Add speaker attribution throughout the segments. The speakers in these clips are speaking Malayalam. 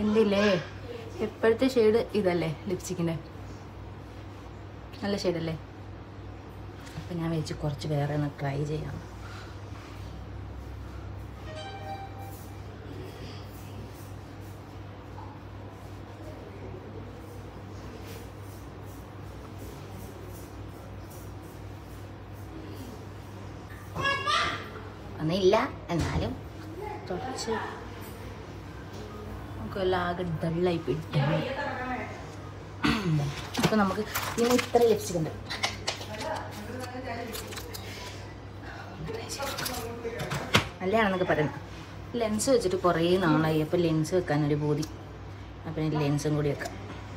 Speaker 1: എൻ്റെ ഇല്ലേ എപ്പോഴത്തെ ഷെയ്ഡ് ഇതല്ലേ ലിപ്സ്റ്റിക്കിൻ്റെ നല്ല ഷെയ്ഡല്ലേ അപ്പം ഞാൻ വെച്ച് കുറച്ച് വേറെ ഒന്ന് ട്രൈ ചെയ്യാം ഒന്നുമില്ല എന്നാലും കുറച്ച് നമുക്കെല്ലാം ആകെ ഡള്ളായി പോയിട്ട് അപ്പോൾ നമുക്ക് ഇനി ഇത്ര ലിപ്സ്റ്റിക് ഉണ്ട് നല്ലതാണെന്നൊക്കെ പറയുന്നു ലെൻസ് വെച്ചിട്ട് കുറേ നാളായി അപ്പോൾ ലെൻസ് വെക്കാനൊരു ബോധി അപ്പം ഇനി ലെൻസും കൂടി വെക്കാം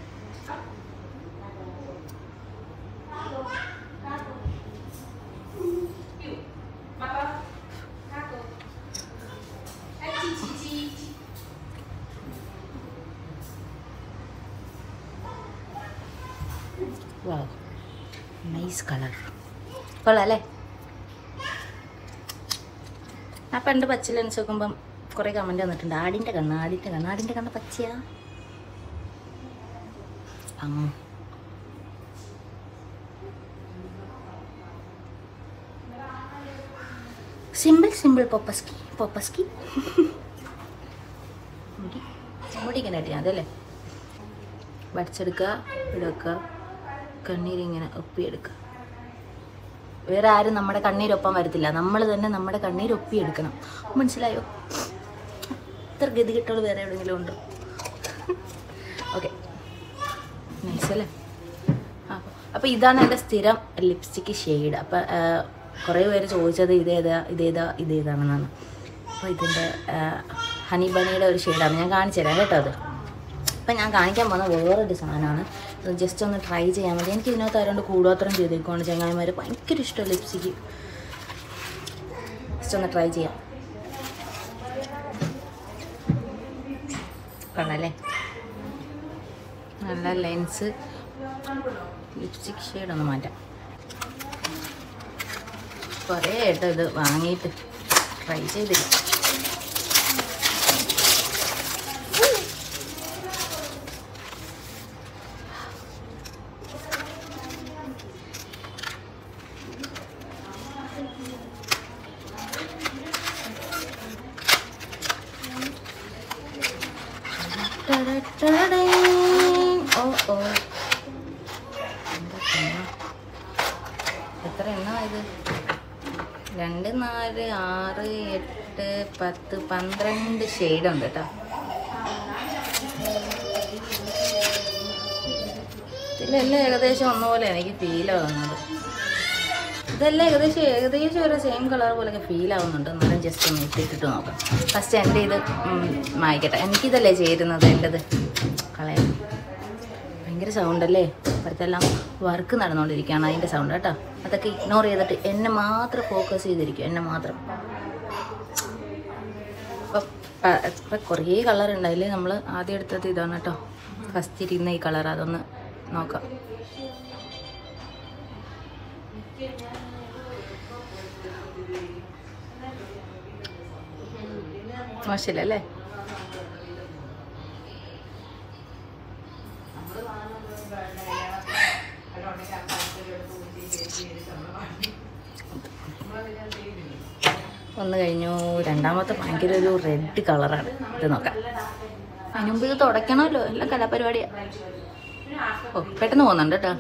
Speaker 1: വാവ് നൈസ് കളർ കൊള്ളാം അല്ലേ ആ പണ്ട് പച്ച ലെൻസ് നോക്കുമ്പം കുറേ കമൻറ്റ് വന്നിട്ടുണ്ട് ആടിൻ്റെ കണ്ണ് ആടിൻ്റെ കണ്ണ് ആടിൻ്റെ കണ്ണ് പച്ചയാ അങ്ങ് സിമ്പിൾ സിമ്പിൾ പൊപ്പസ്കി പൊപ്പസ്കി മുടി മുടി ഇങ്ങനെ ഇട്ടിയാൽ അതല്ലേ വടിച്ചെടുക്കുക ഇടക്കുക കണ്ണീരിങ്ങനെ ഒപ്പിയെടുക്കുക വേറെ ആരും നമ്മുടെ കണ്ണീരൊപ്പം വരത്തില്ല നമ്മൾ തന്നെ നമ്മുടെ കണ്ണീര് ഒപ്പിയെടുക്കണം മനസ്സിലായോ ഇത്ര ഗതികെട്ടുകൾ വേറെ എവിടെയെങ്കിലും ഉണ്ടോ ഓക്കെ നൈസ് അല്ലേ ആ അപ്പോൾ ഇതാണ് എൻ്റെ സ്ഥിരം ലിപ്സ്റ്റിക്ക് ഷെയ്ഡ് അപ്പോൾ കുറേ പേര് ചോദിച്ചത് ഇതേതാ ഇതേതാ ഇതേതാണെന്നാണ് അപ്പോൾ ഇതിൻ്റെ ഹണി ബണിയുടെ ഒരു ഷെയ്ഡാണ് ഞാൻ കാണിച്ചു തരാം കേട്ടോ അത് അപ്പം ഞാൻ കാണിക്കാൻ പോകുന്ന വേറൊരു സാധനമാണ് ഇത് ജസ്റ്റ് ഒന്ന് ട്രൈ ചെയ്യാൻ വേണ്ടി എനിക്ക് ഇതിനകത്ത് ആരോണ്ട് കൂടോത്രം ചെയ്തേക്കുവാണ് ചങ്ങായിമാർ ഭയങ്കര ഇഷ്ടം ലിപ്സ്റ്റിക്ക് ജസ്റ്റ് ഒന്ന് ട്രൈ ചെയ്യാം കണ്ടല്ലേ നല്ല ലെൻസ് ലിപ്സ്റ്റിക് ഷെയ്ഡ് ഒന്ന് മാറ്റാം കുറേ ആയിട്ട് ഇത് വാങ്ങിയിട്ട് ട്രൈ ചെയ്തില്ല ഓ ഓ എത്ര എണ്ണ ഇത് രണ്ട് നാല് ആറ് എട്ട് പത്ത് പന്ത്രണ്ട് ഷെയ്ഡ് ഉണ്ട് കേട്ടോ ഇതിലെല്ലാം ഏകദേശം ഒന്നുപോലെ എനിക്ക് ഫീൽ ആവുന്നത് ഇതെല്ലാം ഏകദേശം ഏകദേശം ഒരു സെയിം കളർ പോലെയൊക്കെ ഫീൽ ആവുന്നുണ്ട് എന്നാലും ജസ്റ്റ് ഒന്ന് ഇട്ടിട്ട് നോക്കാം ഫസ്റ്റ് എൻ്റെ ഇത് ഉം, മായ്ക്കട്ടെ എനിക്കിതല്ലേ ചേരുന്നത് എൻ്റെത് കളയാം ഭയങ്കര സൗണ്ട് അല്ലേ ഇപ്പോഴത്തെല്ലാം വർക്ക് നടന്നുകൊണ്ടിരിക്കുകയാണ് അതിൻ്റെ സൗണ്ട് കേട്ടോ അതൊക്കെ ഇഗ്നോർ ചെയ്തിട്ട് എന്നെ മാത്രം ഫോക്കസ് ചെയ്തിരിക്കും എന്നെ മാത്രം അപ്പം ഇപ്പം കുറേ കളർ ഉണ്ട് അതിൽ നമ്മൾ ആദ്യം എടുത്തത് ഇതാണ് കേട്ടോ ഫസ്റ്റ് ഇരിക്കുന്ന ഈ കളർ അതൊന്ന് നോക്കാം മോശമില്ലല്ലേ ഒന്ന് കഴിഞ്ഞു രണ്ടാമത്തെ ഭയങ്കര ഒരു റെഡ് കളറാണ് ഇത് നോക്കാം അതിന് മുമ്പ് ഇത് തുടയ്ക്കണമല്ലോ എല്ലാം കലാപരിപാടിയാ ഓ പെട്ടെന്ന് പോകുന്നുണ്ട് കേട്ടോ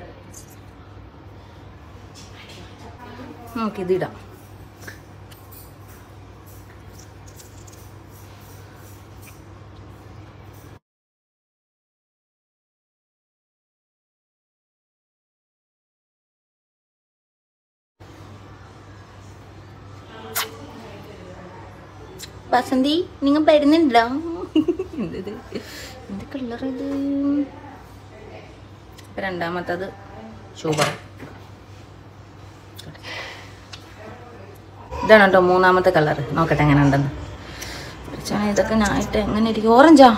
Speaker 1: നമുക്കിതിടാം വസന്തി നിങ്ങൾ വരുന്നുണ്ടോ എന്തത് എന്ത് കളർ ഇത് ഇപ്പൊ രണ്ടാമത്തത് ശോഭ ഇതാണ് കേട്ടോ മൂന്നാമത്തെ കളർ നോക്കട്ടെ എങ്ങനെ ഉണ്ടെന്ന് കുറച്ചാണ് ഇതൊക്കെ ഞായിട്ട് എങ്ങനെ ഇരിക്കും ഓറഞ്ചാ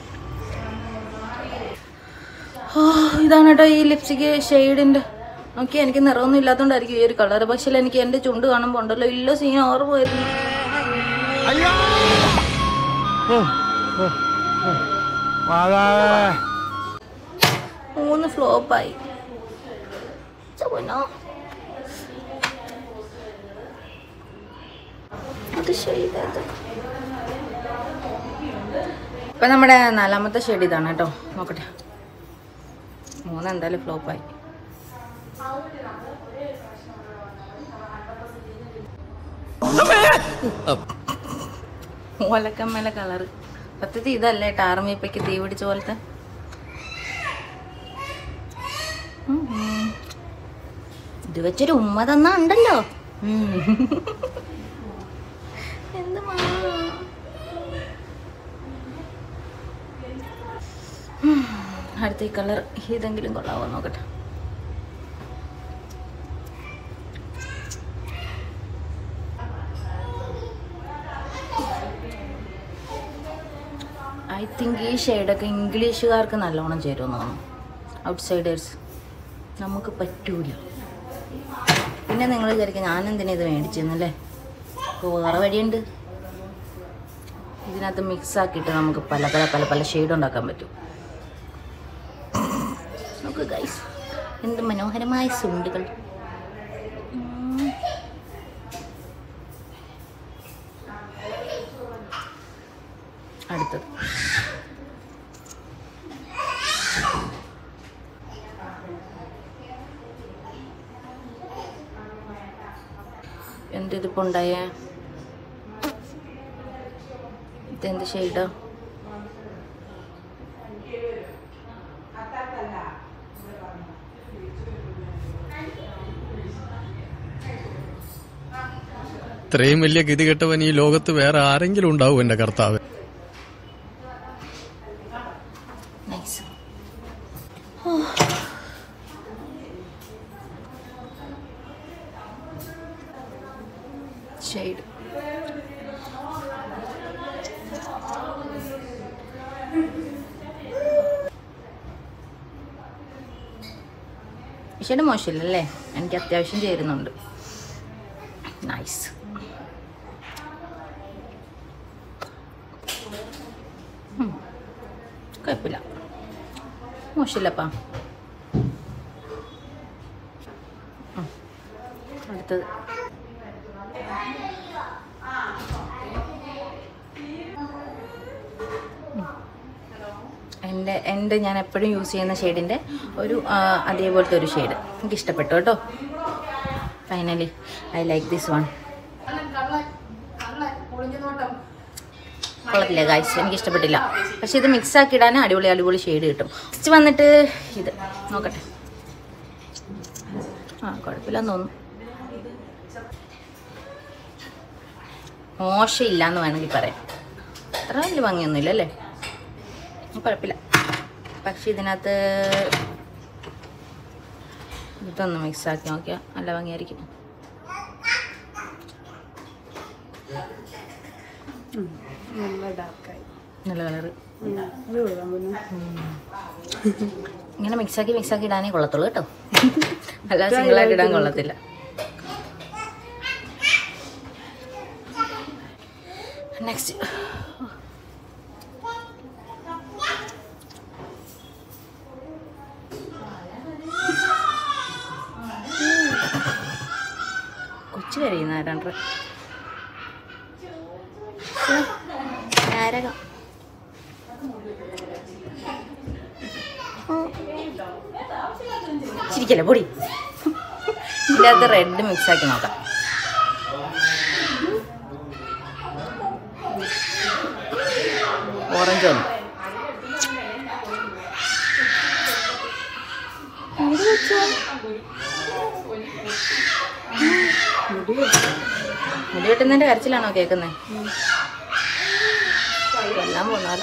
Speaker 1: ഓ ഇതാണ് കേട്ടോ ഈ ലിപ്സ്റ്റിക്ക് ഷെയ്ഡിൻ്റെ നോക്കി എനിക്ക് നിറമൊന്നും ഇല്ലാത്തതുകൊണ്ടായിരിക്കും ഈ ഒരു കളർ പക്ഷേ എനിക്ക് എൻ്റെ ചുണ്ട് കാണുമ്പോൾ ഉണ്ടല്ലോ ഇല്ല സീൻ ഓർമ്മ വരുന്നു
Speaker 2: ഓ ഓ ഓ
Speaker 1: മൂന്ന് ഫ്ലോപ്പായി ചവനോ അത് ചെയ്തത് ഇപ്പൊ നമ്മുടെ നാലാമത്തെ ഷെയ്ഡ് ഇതാണ് കേട്ടോ നോക്കട്ടെ മൂന്ന് എന്തായാലും ഫ്ലോപ്പായി ഓലക്കമ്മല കളറ് സത്യത്തിൽ ഇതല്ലേ ടാർമീപ്പയ്ക്ക് തീ പിടിച്ച പോലത്തെ ഉം ഉം. ഇത് വെച്ചൊരു ഉമ്മ തന്നാ ഉണ്ടല്ലോ ഉം. എന്ത് മാ ഉം. അടുത്ത ഈ കളർ ഇതെങ്കിലും കൊള്ളാവോ നോക്കട്ടെ ഐ തിങ്ക് ഈ ഷെയ്ഡൊക്കെ ഇംഗ്ലീഷുകാർക്ക് നല്ലോണം ചേരുമെന്ന് തോന്നുന്നു ഔട്ട്സൈഡേഴ്സ് നമുക്ക് പറ്റൂല പിന്നെ നിങ്ങൾ വിചാരിക്കും ഞാനെന്തിനാ ഇത് മേടിച്ചെന്നല്ലേ അപ്പോൾ വേറെ വഴിയുണ്ട് ഇതിനകത്ത് മിക്സ് ആക്കിയിട്ട് നമുക്ക് പല പല പല പല ഷെയ്ഡ് ഉണ്ടാക്കാൻ പറ്റും നോക്ക് ഗൈസ് എന്ത് മനോഹരമായ സുണ്ടുകൾ ഉം. അടുത്തത് എന്തിതിപ്പോ ഉണ്ടായേ ഇതെന്ത് ഷെയ്ഡാ
Speaker 2: ഇത്രയും വലിയ ഗതികെട്ടവൻ ഈ ലോകത്ത് വേറെ ആരെങ്കിലും ഉണ്ടാവും എന്റെ കർത്താവ്
Speaker 1: നൈസ് ഷെയ്ഡ് ഷെയ്ഡ് മോശമില്ലല്ലേ എനിക്ക് അത്യാവശ്യം ചേരുന്നുണ്ട് നൈസ് കുഴപ്പമില്ല മോശമില്ലപ്പാ ഉം. അടുത്തത് ഉം. എൻ്റെ എൻ്റെ ഞാൻ എപ്പോഴും യൂസ് ചെയ്യുന്ന ഷെയ്ഡിൻ്റെ ഒരു ആ, അതേപോലത്തെ ഒരു ഷെയ്ഡ് എനിക്ക് ഇഷ്ടപ്പെട്ടു കേട്ടോ finally I like this one കൊള്ളത്തില്ല ഗായ്സ് എനിക്ക് ഇഷ്ടപ്പെട്ടില്ല പക്ഷെ ഇത് മിക്സ് ആക്കി ഇടാൻ അടിപൊളി അടിപൊളി ഷെയ്ഡ് കിട്ടും നെക്സ്റ്റ് വന്നിട്ട് ഇത് നോക്കട്ടെ ആ കുഴപ്പമില്ലെന്ന് തോന്നുന്നു മോശമില്ല എന്ന് വേണമെങ്കിൽ പറയാം അത്ര വലിയ ഭംഗിയൊന്നുമില്ല അല്ലേ കുഴപ്പമില്ല പക്ഷെ ഇതിനകത്ത് ഇതൊന്ന് മിക്സ് ആക്കി നോക്കിയാൽ നല്ല ഭംഗിയായിരിക്കും
Speaker 3: നല്ല ഡാർക്കായി
Speaker 1: നല്ല കളറ്
Speaker 3: അത് കൊള്ളാം പിന്നെ
Speaker 1: ഇങ്ങനെ മിക്സാക്കി മിക്സാക്കി ഇടാനേ കൊള്ളത്തുള്ളൂ കേട്ടോ അല്ല സിംഗിളായിട്ട് ഇടാൻ കൊള്ളത്തില്ല നെക്സ്റ്റ് കൊച്ചു കരയുന്ന ആരാണ്ട് നാരകം ചിരിക്കല്ലേ പൊടി ഇതിനകത്ത് റെഡ് മിക്സ് ആക്കി നോക്കാം ഓറഞ്ച് ഒന്ന് മുടി വെട്ടുന്നതിന്റെ കരച്ചിലാണോ കേൾക്കുന്നത് കൊല്ലാൻ പോന്നാലോ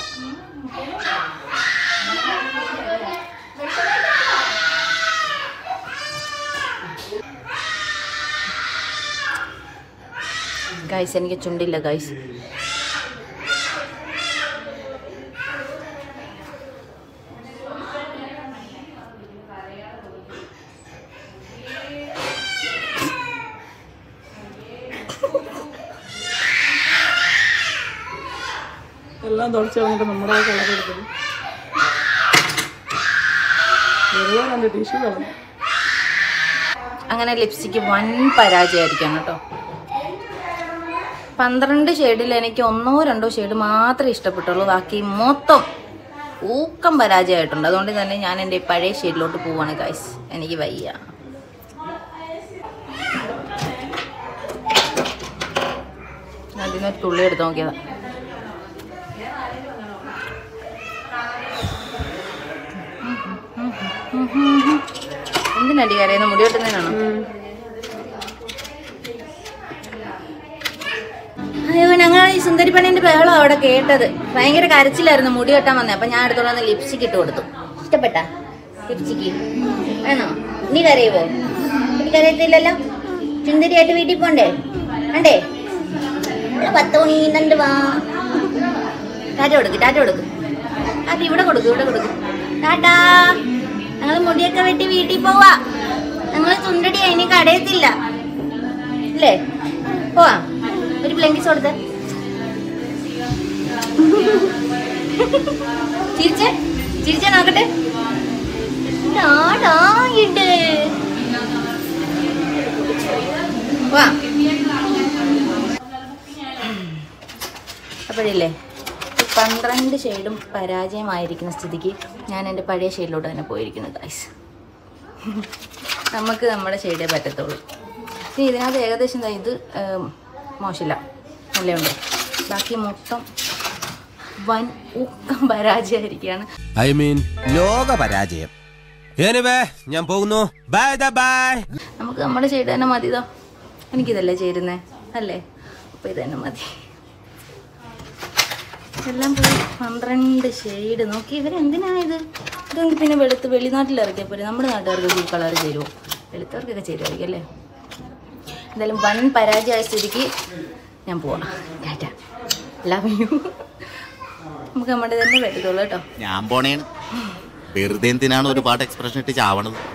Speaker 1: ഗൈസ് എനിക്ക് ചുണ്ടില്ല ഗൈസ്
Speaker 3: എല്ലാം തുടച്ച് കളഞ്ഞിട്ട് നമ്മുടെ കളർ എടുത്തത് വെറുതെ കണ്ട് ടിഷ്യൂ കളഞ്ഞു
Speaker 1: അങ്ങനെ ലിപ്സ്റ്റിക്ക് വൻ പരാജയമായിരിക്കണം കേട്ടോ പന്ത്രണ്ട് ഷെയ്ഡിൽ എനിക്ക് ഒന്നോ രണ്ടോ ഷെയ്ഡ് മാത്രമേ ഇഷ്ടപ്പെട്ടുള്ളൂ ബാക്കി മൊത്തം ഊക്കം പരാജയമായിട്ടുണ്ട് അതുകൊണ്ട് തന്നെ ഞാൻ എൻ്റെ പഴയ ഷെയ്ഡിലോട്ട് പോവാണ് ഗൈസ് എനിക്ക് വയ്യ അതിനൊരു തുള്ളി എടുത്ത് നോക്കിയതാ എന്തിനടി കരയുന്ന മുടി വെട്ടുന്നതിനാണോ അയ്യോ ഞങ്ങൾ ഈ സുന്ദരിപ്പണ്ണിന്റെ ബഹളം അവിടെ കേട്ടത് ഭയങ്കര കരച്ചിലായിരുന്നു മുടി വെട്ടാൻ വന്നേ അപ്പൊ ഞാൻ അടുത്തോടെ വന്ന് ലിപ്സ്റ്റിക് ഇട്ട് കൊടുത്തു ഇഷ്ടപ്പെട്ട ലിപ്സ്റ്റിക്ക് ആണോ നീ കരയുവോ നീ കരയത്തില്ലല്ലോ സുന്ദരിയായിട്ട് വീട്ടിൽ പോണ്ടേ വേണ്ടേ ഇവിടെ പത്ത് മണി രണ്ട് വാ ടാറ്റ കൊടുക്ക് ടാറ്റ കൊടുക്ക് ടാറ്റ ഇവിടെ കൊടുക്ക് ഇവിടെ കൊടുക്ക് ടാറ്റാ ഞങ്ങൾ മുടിയൊക്കെ വെട്ടി വീട്ടിൽ പോവാ ഞങ്ങൾ സുന്ദരി ഇനി കടയത്തില്ല ഇല്ലേ പോവാ ഒരു ബ്ലങ്കിസ് കൊടുത്ത് ചിരിച്ചേ ചിരിച്ചേ നോക്കട്ടെ ടാടായിട്ട് വാ അപ്പോഴില്ലേ ഈ പന്ത്രണ്ട് ഷെയ്ഡും പരാജയമായിരിക്കുന്ന സ്ഥിതിക്ക് ഞാൻ എൻ്റെ പഴയ ഷെയ്ഡിലോട്ട് തന്നെ പോയിരിക്കുന്നു ഗൈസ് നമുക്ക് നമ്മുടെ ഷെയ്ഡേ പറ്റത്തുള്ളൂ ഇനി ഇതിനകത്ത് ഏകദേശം ദാ ഇത് ഏം, മോശമില്ല നല്ലുണ്ട് ബാക്കി മൊത്തം വൻ ഊക്കം പരാജയമായിരിക്കുകയാണ്
Speaker 4: ഐ മീൻ ലോക പരാജയം എനിവേ ഞാൻ പോകുന്നു ബൈ ബൈ
Speaker 1: നമുക്ക് നമ്മുടെ ഷെയ്ഡ് തന്നെ മതിതോ എനിക്കിതല്ലേ ചേരുന്നേ അല്ലേ അപ്പോൾ ഇത് തന്നെ മതി എല്ലാം പോയി പന്ത്രണ്ട് ഷെയ്ഡ് നോക്കി ഇവരെന്തിനാ ഇത് ഇതെങ്കിൽ പിന്നെ വെളുത്ത് വെളിനാട്ടിൽ ഇറക്കിയാൽ പോരെ നമ്മുടെ നാട്ടുകാർക്ക് ഈ കളർ ചേരുമോ വെളുത്തവർക്കൊക്കെ ചേരുമായിരിക്കും അല്ലേ എന്തായാലും വൻ പരാജയമായ സ്ഥിതിക്ക് ഞാൻ പോവാം ടാറ്റ ലവ് യു നമുക്ക് നമ്മുടെ തന്നെ പറ്റത്തുള്ളൂ കേട്ടോ
Speaker 5: ഞാൻ പോണേണ് വെറുതെ എന്തിനാണ് ഒരുപാട് എക്സ്പ്രഷൻ ഇട്ട് ചാവണത്